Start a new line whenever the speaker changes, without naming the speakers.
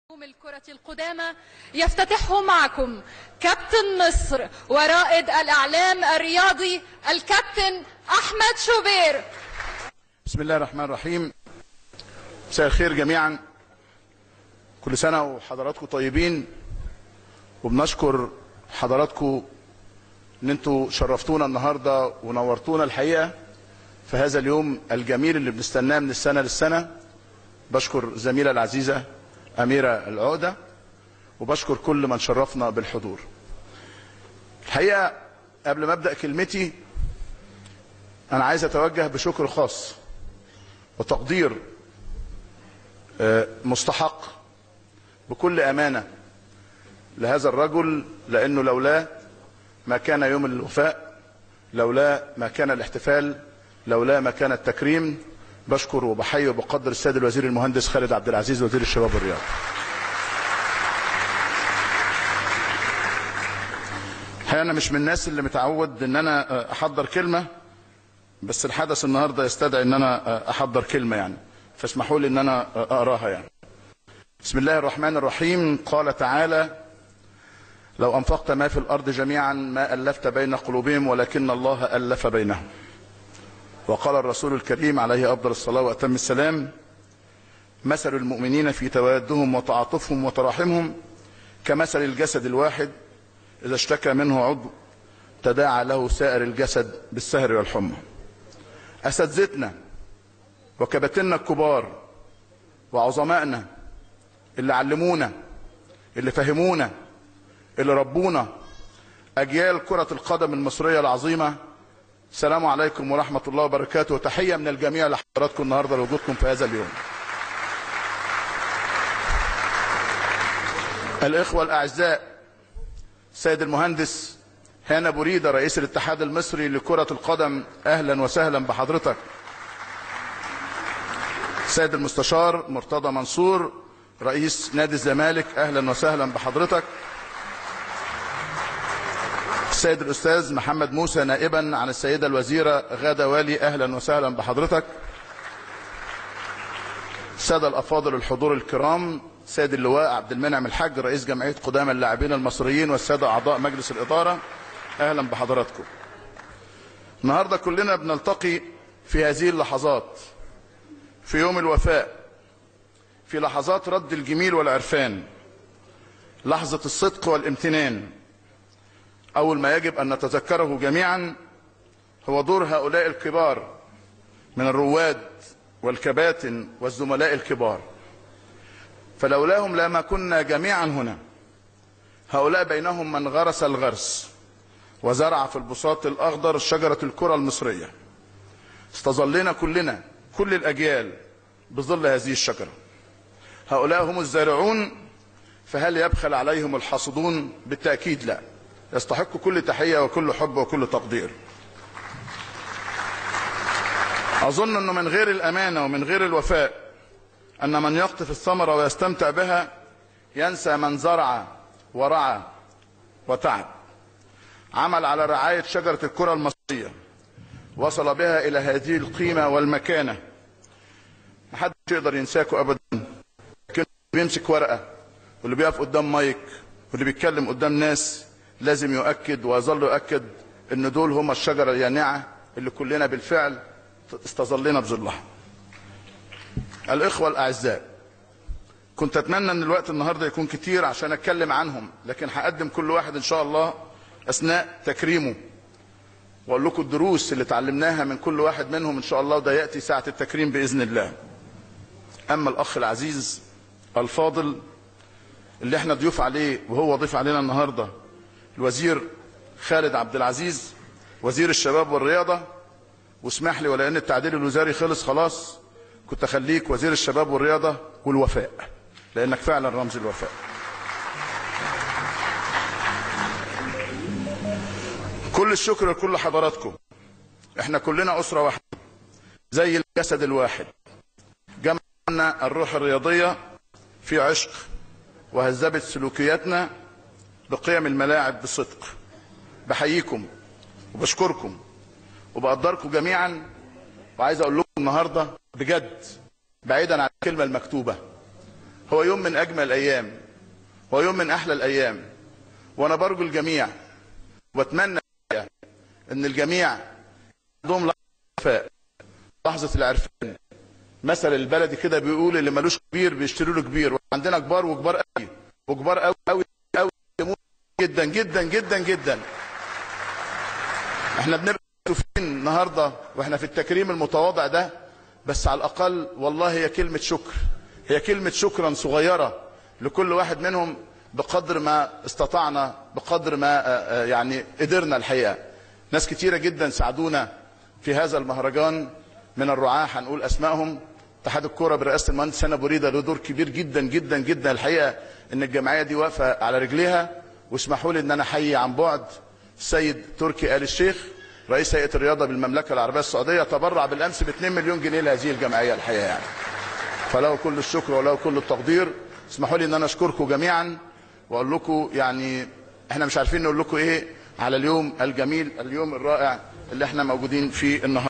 نجوم الكرة القدامى يفتتحه معكم كابتن مصر ورائد الإعلام الرياضي الكابتن أحمد شوبير
بسم الله الرحمن الرحيم مساء الخير جميعا كل سنة وحضراتكم طيبين وبنشكر حضراتكم ان انتوا شرفتونا النهاردة ونورتونا الحقيقة في هذا اليوم الجميل اللي بنستناه من السنة للسنة بشكر زميلة العزيزة أميرة العودة وبشكر كل من شرفنا بالحضور الحقيقة قبل ما أبدأ كلمتي أنا عايز أتوجه بشكر خاص وتقدير آه، مستحق بكل أمانة لهذا الرجل لأنه لولاه ما كان يوم الوفاء لولا ما كان الاحتفال لولا ما كان التكريم بشكر وبحيي وبقدر السيد الوزير المهندس خالد عبد العزيز وزير الشباب والرياضه الحقيقه انا مش من الناس اللي متعود ان انا احضر كلمه بس الحدث النهارده يستدعي ان انا احضر كلمه يعني فاسمحوا لي ان انا اقراها يعني بسم الله الرحمن الرحيم قال تعالى لو انفقت ما في الارض جميعا ما الفت بين قلوبهم ولكن الله الف بينهم وقال الرسول الكريم عليه افضل الصلاه واتم السلام مثل المؤمنين في توادهم وتعاطفهم وتراحمهم كمثل الجسد الواحد اذا اشتكى منه عضو تداعى له سائر الجسد بالسهر والحمى اساتذتنا وكباتننا الكبار وعظمائنا اللي علمونا اللي فهمونا اللي ربونا اجيال كره القدم المصريه العظيمه السلام عليكم ورحمة الله وبركاته وتحية من الجميع لحضراتكم النهاردة لوجودكم في هذا اليوم الإخوة الأعزاء السيد المهندس هانا بوريدة رئيس الاتحاد المصري لكرة القدم أهلا وسهلا بحضرتك السيد المستشار مرتضى منصور رئيس نادي الزمالك أهلا وسهلا بحضرتك السيد الأستاذ محمد موسى نائبا عن السيدة الوزيرة غادة والي أهلا وسهلا بحضرتك السادة الأفاضل الحضور الكرام سيد اللواء عبد المنعم الحاج رئيس جمعية قدامى اللاعبين المصريين والسادة أعضاء مجلس الإدارة أهلا بحضراتكم النهاردة كلنا بنلتقي في هذه اللحظات في يوم الوفاء في لحظات رد الجميل والعرفان لحظة الصدق والامتنان أول ما يجب أن نتذكره جميعا هو دور هؤلاء الكبار من الرواد والكباتن والزملاء الكبار فلولاهم لما كنا جميعا هنا هؤلاء بينهم من غرس الغرس وزرع في البساط الأخضر شجرة الكرة المصرية استظلنا كلنا كل الأجيال بظل هذه الشجرة هؤلاء هم الزارعون فهل يبخل عليهم الحاصدون بالتأكيد لا يستحق كل تحية وكل حب وكل تقدير أظن أنه من غير الأمانة ومن غير الوفاء أن من يقطف الثمرة ويستمتع بها ينسى من زرع ورعى وتعب عمل على رعاية شجرة الكرة المصرية وصل بها إلى هذه القيمة والمكانة محدش يقدر ينساكوا أبدا لكن بيمسك ورقة واللي بيقف قدام مايك واللي بيتكلم قدام ناس لازم يؤكد ويظل يؤكد ان دول هم الشجره اليانعه اللي كلنا بالفعل استظلنا بظلها. الاخوه الاعزاء كنت اتمنى ان الوقت النهارده يكون كتير عشان اتكلم عنهم لكن هقدم كل واحد ان شاء الله اثناء تكريمه واقول لكم الدروس اللي اتعلمناها من كل واحد منهم ان شاء الله وده ياتي ساعه التكريم باذن الله. اما الاخ العزيز الفاضل اللي احنا ضيوف عليه وهو ضيف علينا النهارده الوزير خالد عبد العزيز وزير الشباب والرياضه واسمح لي ولان التعديل الوزاري خلص خلاص كنت اخليك وزير الشباب والرياضه والوفاء لانك فعلا رمز الوفاء كل الشكر لكل حضراتكم احنا كلنا اسره واحده زي الجسد الواحد جمعنا الروح الرياضيه في عشق وهذبت سلوكياتنا بقيم الملاعب بصدق بحييكم وبشكركم وبقدركم جميعا وعايز اقول لكم النهارده بجد بعيدا عن الكلمه المكتوبه هو يوم من اجمل الايام هو يوم من احلى الايام وانا برجو الجميع واتمنى ان الجميع عندهم لحظه وفاء لحظه العرفان مثل البلدي كده بيقول اللي ملوش كبير بيشتروا له كبير وعندنا كبار وكبار قوي وكبار قوي قوي قوي جدا جدا جدا جدا احنا بنبقى مكسوفين النهارده واحنا في التكريم المتواضع ده بس على الاقل والله هي كلمه شكر هي كلمه شكرا صغيره لكل واحد منهم بقدر ما استطعنا بقدر ما آه، آه، يعني قدرنا الحقيقه ناس كتيره جدا ساعدونا في هذا المهرجان من الرعاة هنقول اسمائهم اتحاد الكوره برئاسه المهندس سنة بريده له دور كبير جدا جدا جدا الحقيقه ان الجمعيه دي واقفه على رجليها واسمحوا لي ان انا احيي عن بعد السيد تركي آل الشيخ رئيس هيئه الرياضه بالمملكه العربيه السعوديه تبرع بالامس ب 2 مليون جنيه لهذه الجمعيه الحقيقه يعني فله كل الشكر وله كل التقدير اسمحوا لي ان انا اشكركم جميعا واقول لكم يعني احنا مش عارفين نقول لكم ايه على اليوم الجميل اليوم الرائع اللي احنا موجودين فيه النهارده